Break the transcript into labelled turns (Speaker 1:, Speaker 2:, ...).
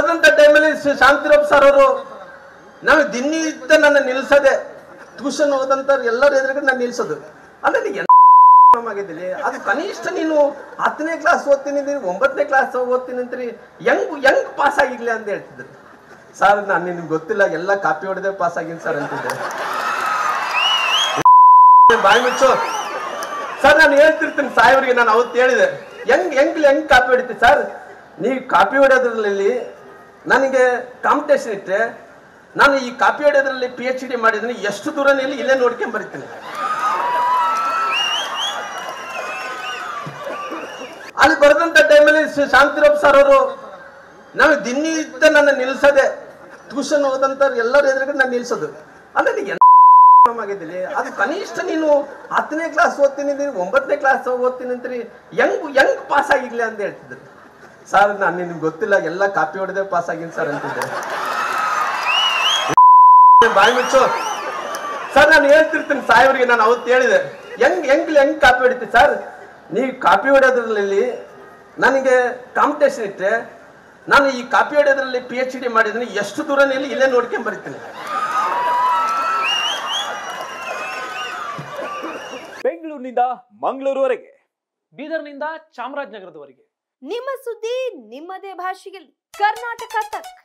Speaker 1: ಬರೆದಂತ ಟೈಮಲ್ಲಿ ಶಾಂತಿರೂಪ್ ಸರ್ ಅವರು ನಮಗೆ ದಿನನಿತ್ಯ ನನ್ನ ನಿಲ್ಸದೆ ಟ್ಯೂಷನ್ ಓದಂತವ್ರು ಎಲ್ಲರ ಎದುರುಗಡೆ ನಾನು ನಿಲ್ಸೋದು ಅಂದ್ರೆ ನೀ ಆಗಿದ್ದೀನಿ ಅದು ಕನಿಷ್ಠ ನೀನು ಹತ್ತನೇ ಕ್ಲಾಸ್ ಓದ್ತೀನಿ ಅಂತೀರಿ ಒಂಬತ್ತನೇ ಕ್ಲಾಸ್ ಓದ್ತೀನಿ ಅಂತೀರಿ ಹೆಂಗ್ ಹೆಂಗ್ ಪಾಸ್ ಆಗಿರ್ಲಿ ಅಂತ ಹೇಳ್ತಿದ್ರು ಸರ್ ನಾನು ನಿನ್ಗೆ ಗೊತ್ತಿಲ್ಲ ಎಲ್ಲ ಕಾಪಿ ಹೊಡೆದೇ ಪಾಸ್ ಆಗಿನಿ ಸರ್ ಅಂತಿದ್ದೆ ಬಾಯಿ ಮುಚ್ಚು ಸರ್ ನಾನು ಹೇಳ್ತಿರ್ತೀನಿ ಸಾಹೇಬ್ರಿಗೆ ನಾನು ಅವತ್ತು ಹೇಳಿದೆ ಹೆಂಗ್ ಹೆಂಗ್ ಹೆಂಗ್ ಕಾಪಿ ಹೊಡಿತಿ ಸರ್ ನೀವು ಕಾಪಿ ಹೊಡೆಯೋದ್ರಲ್ಲಿ ನನಗೆ ಕಾಂಪಿಟೇಷನ್ ಇಟ್ಟೆ ನಾನು ಈ ಕಾಪಿ ಹೊಡೆಯೋದ್ರಲ್ಲಿ ಪಿ ಎಚ್ ಡಿ ಮಾಡಿದ್ದೀನಿ ಎಷ್ಟು ದೂರ ನಿಲ್ಲಿ ಇಲ್ಲೇ ನೋಡ್ಕೊಂಡ್ ಬರಿತೀನಿ ಅಲ್ಲಿ ಬರೆದಂತ ಟೈಮಲ್ಲಿ ಶಾಂತಿರೂಪ್ ಸರ್ ಅವರು ನಮಗೆ ದಿನನಿತ್ಯ ನನ್ನ ನಿಲ್ಸದೆ ಟ್ಯೂಷನ್ ಓದಂತವ್ರು ಎಲ್ಲರ ಎದುರುಗಡೆ ನಾನು ನಿಲ್ಸೋದು ಅಂದ್ರೆ ನೀ ಆಗಿದ್ದೀನಿ ಅದು ಕನಿಷ್ಠ ನೀನು ಹತ್ತನೇ ಕ್ಲಾಸ್ ಓದ್ತೀನಿ ಅಂತೀರಿ ಒಂಬತ್ತನೇ ಕ್ಲಾಸ್ ಓದ್ತೀನಿ ಅಂತೀರಿ ಹೆಂಗ್ ಹೆಂಗ್ ಪಾಸ್ ಆಗಿರ್ಲಿ ಅಂತ ಹೇಳ್ತಿದ್ರು ಸರ್ ನಾನು ನಿನ್ಗೆ ಗೊತ್ತಿಲ್ಲ ಎಲ್ಲ ಕಾಪಿ ಹೊಡೆದೇ ಪಾಸ್ ಆಗಿನಿ ಸರ್ ಅಂತಿದ್ದೆ ಬಾಯಿ ಮುಚ್ಚು ಸರ್ ನಾನು ಹೇಳ್ತಿರ್ತೀನಿ ಸಾಹೇಬ್ರಿಗೆ ನಾನು ಅವತ್ತು ಹೇಳಿದೆ ಹೆಂಗ್ ಹೆಂಗ್ ಹೆಂಗ್ ಕಾಪಿ ಹೊಡಿತಿ ಸರ್ ನೀವು ಕಾಪಿ ಹೊಡೆಯೋದ್ರಲ್ಲಿ ನನಗೆ ಕಾಂಪಿಟೇಷನ್ ಇಟ್ಟೆ ನಾನು ಈ ಕಾಪಿ ಹೊಡೆಯೋದ್ರಲ್ಲಿ ಪಿ ಎಚ್ ಡಿ ಮಾಡಿದ್ದೀನಿ ಎಷ್ಟು ದೂರ ನಿಲ್ಲಿ ಇಲ್ಲೇ ನೋಡ್ಕೊಂಡ್ ಬರಿತೀನಿ
Speaker 2: ಬೆಂಗಳೂರಿನಿಂದ ಮಂಗಳೂರುವರೆಗೆ
Speaker 3: ಬೀದರ್ನಿಂದ ಚಾಮರಾಜನಗರದವರೆಗೆ
Speaker 4: ನಿಮ್ಮ ಸುದ್ದಿ ನಿಮ್ಮದೇ ಭಾಷೆಯಲ್ಲಿ ಕರ್ನಾಟಕ ತಕ್